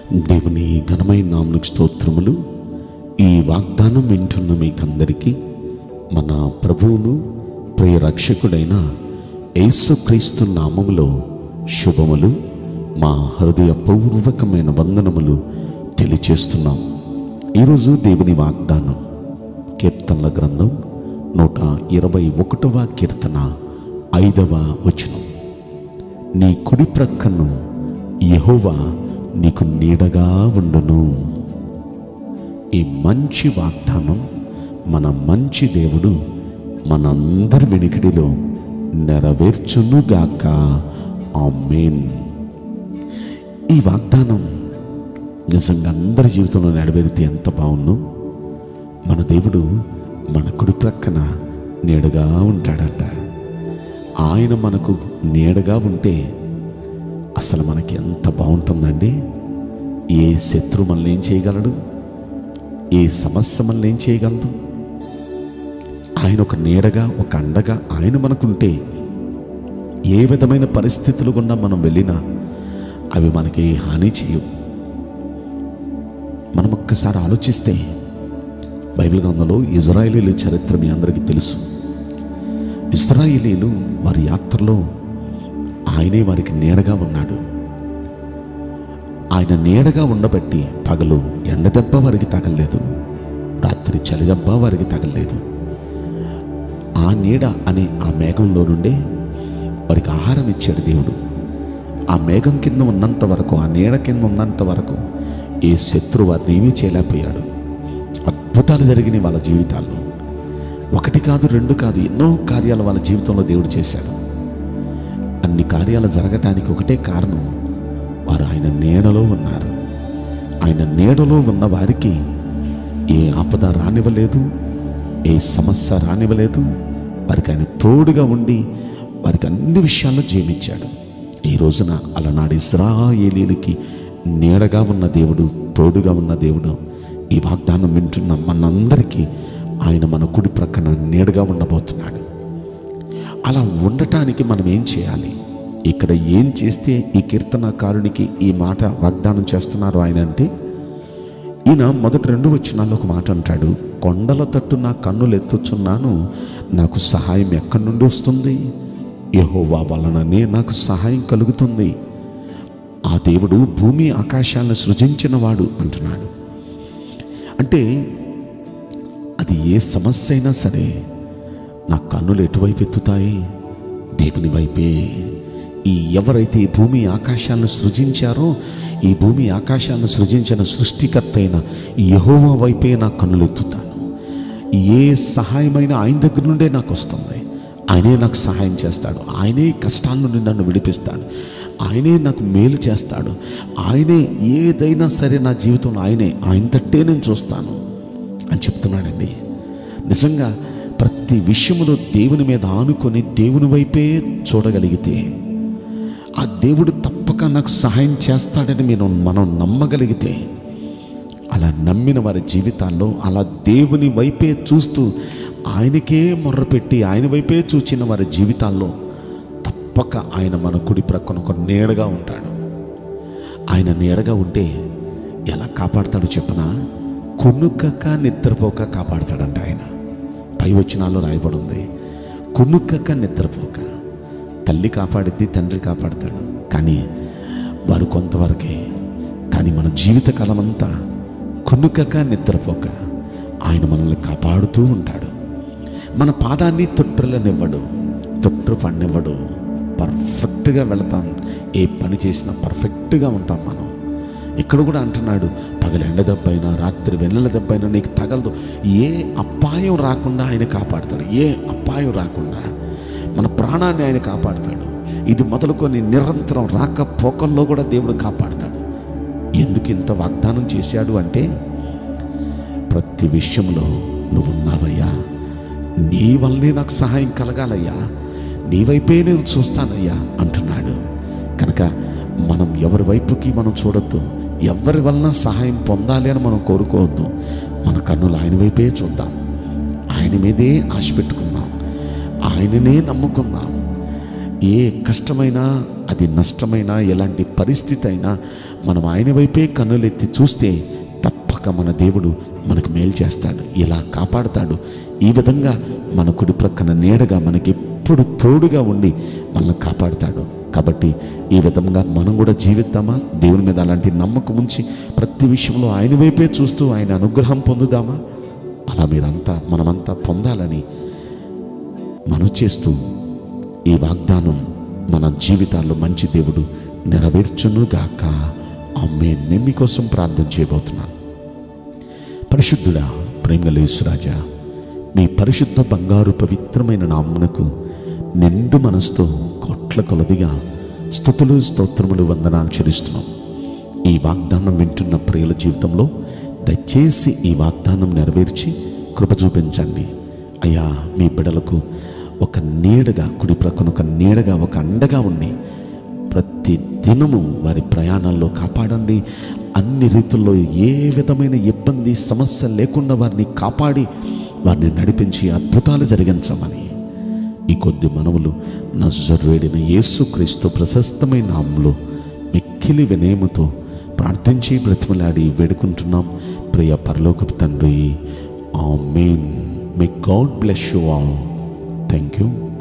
దేవుని ఘనమైన నామకు స్తోత్రములు ఈ వాగ్దానం వింటున్న మీకందరికీ మన ప్రభువును ప్రియ రక్షకుడైన యేసుక్రీస్తు నామములో శుభములు మా హృదయపూర్వకమైన వందనములు తెలియచేస్తున్నాం ఈరోజు దేవుని వాగ్దానం కీర్తనల గ్రంథం నూట ఇరవై ఒకటవ కీర్తన ఐదవ వచనం నీ కుడి ప్రక్కను యెహోవా నీకు నీడగా ఉండును ఈ మంచి వాగ్దానం మన మంచి దేవుడు మనందరి వెనుకడిలో నెరవేర్చునుగాక ఆమేన్ ఈ వాగ్దానం నిజంగా అందరి జీవితంలో నెరవేరితే ఎంత బాగుండు మన దేవుడు మన కుడి ప్రక్కన నీడగా ఉంటాడంట ఆయన మనకు నీడగా ఉంటే అసలు మనకి ఎంత బాగుంటుందండి ఏ శత్రు మనల్ని ఏం చేయగలడు ఏ సమస్య మనల్ని ఏం చేయగలదు ఆయన ఒక నీడగా ఒక అండగా ఆయన మనకుంటే ఏ విధమైన పరిస్థితులు గుండా మనం వెళ్ళినా అవి మనకి హాని చేయవు మనం ఒక్కసారి ఆలోచిస్తే బైబిల్ గ్రంథంలో ఇజ్రాయేలీల చరిత్ర మీ అందరికీ తెలుసు ఇస్రాయేలీలు వారి యాత్రలో ఆయనే వారికి నీడగా ఉన్నాడు ఆయన నీడగా ఉండబట్టి పగలు ఎండ దెబ్బ వారికి తగలలేదు రాత్రి చలి దెబ్బ వారికి తగలలేదు ఆ నీడ అనే ఆ మేఘంలో నుండే వారికి ఆహారం ఇచ్చాడు దేవుడు ఆ మేఘం కింద ఉన్నంత వరకు ఆ నీడ కింద ఉన్నంత వరకు ఏ శత్రు వారిని ఏమీ చేయలేకపోయాడు అద్భుతాలు జరిగినాయి వాళ్ళ జీవితాల్లో ఒకటి కాదు రెండు కాదు ఎన్నో కార్యాలు వాళ్ళ జీవితంలో దేవుడు చేశాడు అన్ని కార్యాలు జరగటానికి ఒకటే కారణం వారు ఆయన నీడలో ఉన్నారు ఆయన నీడలో ఉన్న వారికి ఏ ఆపద రానివ్వలేదు ఏ సమస్య రానివ్వలేదు వారికి ఆయన తోడుగా ఉండి వారికి అన్ని విషయాల్లో జీవించాడు ఈ రోజున అలనాడు ఇస్రాయేలీలకి నీడగా ఉన్న దేవుడు తోడుగా ఉన్న దేవుడు ఈ వాగ్దానం వింటున్న మనందరికీ ఆయన మన కుడి ప్రక్కన నీడగా ఉండబోతున్నాడు అలా ఉండటానికి మనం ఏం చేయాలి ఇక్కడ ఏం చేస్తే ఈ కీర్తనకారునికి ఈ మాట వాగ్దానం చేస్తున్నారు ఆయన అంటే ఈయన మొదటి రెండు వచనాల్లో ఒక మాట అంటాడు కొండల తట్టు నా కన్నులు ఎత్తుచున్నాను నాకు సహాయం ఎక్కడి నుండి వస్తుంది యెహోవా వలననే నాకు సహాయం కలుగుతుంది ఆ దేవుడు భూమి ఆకాశాలను సృజించిన వాడు అంటున్నాడు అంటే అది ఏ సమస్య అయినా సరే నా కన్నులు ఎటువైపు ఎత్తుతాయి దేవుని వైపే ఈ ఎవరైతే ఈ భూమి ఆకాశాలను సృజించారో ఈ భూమి ఆకాశాలను సృజించిన సృష్టికర్త అయిన యహోవా వైపే నా కన్నులు ఎత్తుతాను ఏ సహాయమైన ఆయన దగ్గర నుండే నాకు వస్తుంది ఆయనే నాకు సహాయం చేస్తాడు ఆయనే కష్టాల నుండి నన్ను విడిపిస్తాడు ఆయనే నాకు మేలు చేస్తాడు ఆయనే ఏదైనా సరే నా జీవితంలో ఆయనే ఆయన తట్టే నేను చూస్తాను అని చెప్తున్నాడండి నిజంగా ప్రతి విషయములో దేవుని మీద ఆనుకొని దేవుని వైపే చూడగలిగితే ఆ దేవుడు తప్పక నాకు సహాయం చేస్తాడని మీరు మనం నమ్మగలిగితే అలా నమ్మిన వారి జీవితాల్లో అలా దేవుని వైపే చూస్తూ ఆయనకే మొర్రపెట్టి ఆయన వైపే చూచిన వారి జీవితాల్లో తప్పక ఆయన మన కుడి ప్రక్కన ఒక నీడగా ఉంటాడు ఆయన నీడగా ఉంటే ఎలా కాపాడతాడు చెప్పనా కొనుక్కక నిద్రపోక కాపాడతాడంట ఆయన పై వచనాల్లో రాయబడి ఉంది కొనుక్కక నిద్రపోక తల్లి కాపాడిద్ది తండ్రి కాపాడతాడు కానీ వారు కొంతవరకే కానీ మన జీవితకాలం అంతా కొనుక్కక నిద్రపోక ఆయన మనల్ని కాపాడుతూ ఉంటాడు మన పాదాన్ని తొట్టులనివ్వడు తొట్టు పడినివ్వడు పర్ఫెక్ట్గా వెళతాం ఏ పని చేసినా పర్ఫెక్ట్గా ఉంటాం మనం ఇక్కడ కూడా అంటున్నాడు పగలు ఎండ దెబ్బైనా రాత్రి వెన్నెల దెబ్బైనా నీకు తగలదు ఏ అపాయం రాకుండా ఆయన కాపాడుతాడు ఏ అపాయం రాకుండా మన ప్రాణాన్ని ఆయన కాపాడుతాడు ఇది మొదలుకొని నిరంతరం రాకపోకల్లో కూడా దేవుడు కాపాడుతాడు ఎందుకు ఇంత వాగ్దానం చేశాడు అంటే ప్రతి విషయంలో నువ్వు ఉన్నావయ్యా నీ వల్లనే నాకు సహాయం కలగాలయ్యా నీ వైపే నేను చూస్తానయ్యా అంటున్నాడు కనుక మనం ఎవరి వైపుకి మనం చూడొద్దు ఎవరి వలన సహాయం పొందాలి అని మనం కోరుకోవద్దు మన కన్నులు ఆయన వైపే చూద్దాం ఆయన మీదే ఆశ పెట్టుకుందాం ఆయననే నమ్ముకుందాం ఏ కష్టమైనా అది నష్టమైనా ఎలాంటి పరిస్థితి అయినా మనం ఆయన వైపే కన్నులెత్తి చూస్తే తప్పక మన దేవుడు మనకు మేలు చేస్తాడు ఇలా కాపాడుతాడు ఈ విధంగా మన కుడి ప్రక్కన నీడగా మనకి ఎప్పుడు తోడుగా ఉండి మనల్ని కాపాడుతాడు కాబట్టి ఈ విధంగా మనం కూడా జీవిద్దామా దేవుని మీద అలాంటి నమ్మకం ఉంచి ప్రతి విషయంలో ఆయన వైపే చూస్తూ ఆయన అనుగ్రహం పొందుదామా అలా మీరంతా మనమంతా పొందాలని మనం చేస్తూ ఈ వాగ్దానం మన జీవితాల్లో మంచి దేవుడు నెరవేర్చునుగాక అమ్మే నేను మీకోసం ప్రార్థన చేయబోతున్నాను పరిశుద్ధుడా ప్రేమలేసురాజా మీ పరిశుద్ధ బంగారు పవిత్రమైన నామ్మునకు నిండు మనసుతో కోట్ల కొలదిగా స్థుతులు స్తోత్రములు వందనాలు చెల్లిస్తున్నాం ఈ వాగ్దానం వింటున్న ప్రియుల జీవితంలో దయచేసి ఈ వాగ్దానం నెరవేర్చి కృప చూపించండి అయ్యా మీ బిడలకు ఒక నీడగా కుడి ప్రక్కన ఒక నీడగా ఒక అండగా ఉండి ప్రతి దినము వారి ప్రయాణాల్లో కాపాడండి అన్ని రీతుల్లో ఏ విధమైన ఇబ్బంది సమస్య లేకుండా వారిని కాపాడి వారిని నడిపించి అద్భుతాలు జరిగించమని ఈ కొద్ది మనవులు నజరువేడిన యేసుక్రీస్తు ప్రశస్తమైన నామంలో మిక్కిలి వినయముతో ప్రార్థించి బ్రతిమలాడి వేడుకుంటున్నాం ప్రియ పరలోకపు తండ్రి amen may God bless you all thank you